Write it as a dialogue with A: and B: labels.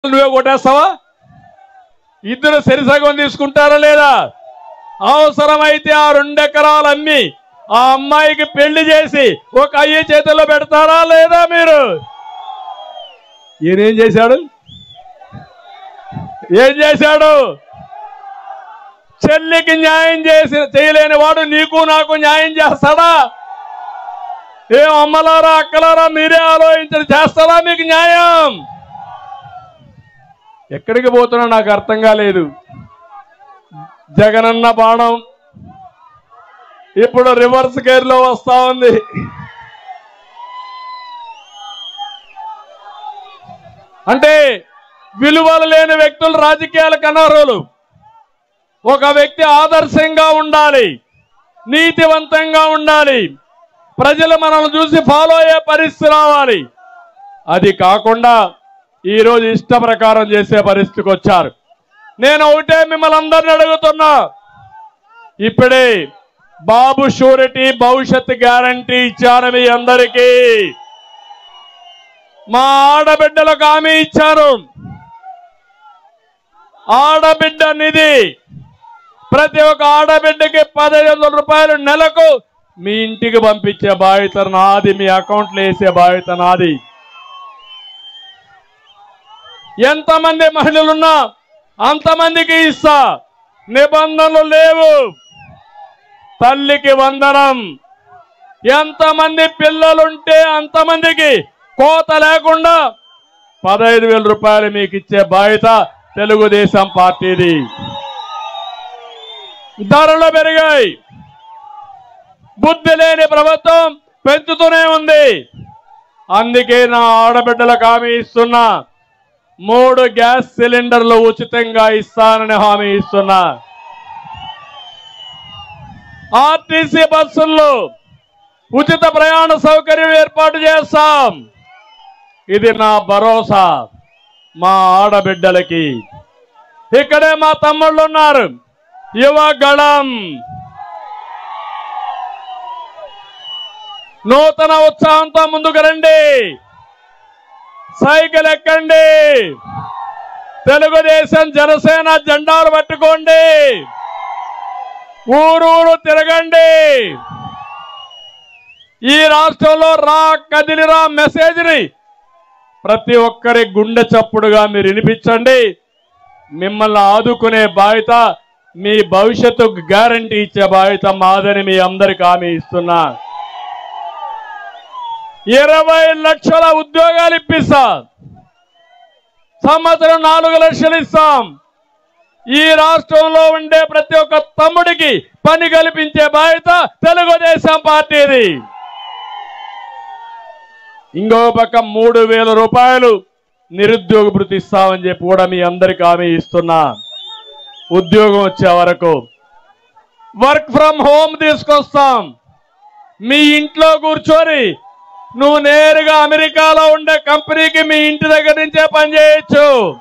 A: నువ్వే కొట్టేస్తావా ఇద్దరు సరిసగం తీసుకుంటారా లేదా అవసరమైతే ఆ రెండెకరాలు అమ్మి ఆ అమ్మాయికి పెళ్లి చేసి ఒక అయ్య చేతుల్లో పెడతారా లేదా మీరు ఈయనేం చేశాడు ఏం చేశాడు చెల్లికి న్యాయం చేసి చేయలేని వాడు నీకు నాకు న్యాయం చేస్తాడా ఏం అమ్మలారా అక్కలారా మీరే ఆలోచించండి చేస్తారా మీకు న్యాయం ఎక్కడికి పోతున్నా నాకు అర్థం కాలేదు జగనన్న బాణం ఇప్పుడు రివర్స్ గేర్ లో వస్తా ఉంది అంటే విలువలు లేని వ్యక్తులు రాజకీయాలకు అనర్హులు ఒక వ్యక్తి ఆదర్శంగా ఉండాలి నీతివంతంగా ఉండాలి ప్రజలు మనల్ని చూసి ఫాలో అయ్యే పరిస్థితి రావాలి అది కాకుండా ఈరోజు ఇష్ట ప్రకారం చేసే పరిస్థితికి వచ్చారు నేను ఒకటే మిమ్మల్ని అందరిని అడుగుతున్నా ఇప్పుడే బాబు షూరిటీ భవిష్యత్ గ్యారంటీ ఇచ్చాను మీ అందరికీ మా ఆడబిడ్డలకు హామీ ఇచ్చారు ఆడబిడ్డ నిధి ప్రతి ఒక్క ఆడబిడ్డకి పదహైదు వందల రూపాయలు నెలకు మీ ఇంటికి పంపించే బాధ్యత నాది మీ అకౌంట్లో వేసే బాధ్యత నాది ఎంతమంది మహిళలున్నా అంతమందికి ఇస్తా నిబంధనలు లేవు తల్లికి వందనం ఎంతమంది పిల్లలుంటే అంతమందికి కోత లేకుండా పదహైదు వేల రూపాయలు మీకు ఇచ్చే బాధ్యత తెలుగుదేశం పార్టీది ధరలు పెరిగాయి బుద్ధి లేని ప్రభుత్వం పెంచుతూనే ఉంది అందుకే నా ఆడబిడ్డలకు హామీ ఇస్తున్నా మూడు గ్యాస్ సిలిండర్లు ఉచితంగా ఇస్తానని హామీ ఇస్తున్నా ఆర్టీసీ బస్సుల్లో ఉచిత ప్రయాణ సౌకర్యం ఏర్పాటు చేస్తాం ఇది నా భరోసా మా ఆడబిడ్డలకి ఇక్కడే మా తమ్ముళ్ళు ఉన్నారు యువగళం నూతన ఉత్సాహంతో ముందుకు రండి సైకిల్ ఎక్కండి తెలుగుదేశం జనసేన జెండాలు పట్టుకోండి ఊరూరు తిరగండి ఈ రాష్ట్రంలో రా కదిలిరా మెసేజ్ని ప్రతి ఒక్కరి గుండె చప్పుడుగా మీరు వినిపించండి మిమ్మల్ని ఆదుకునే బాధ్యత మీ భవిష్యత్తుకు గ్యారంటీ ఇచ్చే బాధ్యత మాదని మీ అందరికి హామీ ఇస్తున్నా ఇరవై లక్షల ఉద్యోగాలు ఇప్పిస్తా సంవత్సరం నాలుగు లక్షలు ఇస్తాం ఈ రాష్ట్రంలో ఉండే ప్రతి ఒక్క తమ్ముడికి పని కల్పించే బాధ్యత తెలుగుదేశం పార్టీది ఇంకో పక్క మూడు వేల రూపాయలు నిరుద్యోగ భృతి ఇస్తామని చెప్పి కూడా మీ అందరికి హామీ ఇస్తున్నా ఉద్యోగం వచ్చే వరకు వర్క్ ఫ్రమ్ హోమ్ తీసుకొస్తాం మీ ఇంట్లో కూర్చొని నువ్వు నేరుగా అమెరికాలో ఉండే కంపెనీకి మీ ఇంటి దగ్గర నుంచే పనిచేయొచ్చు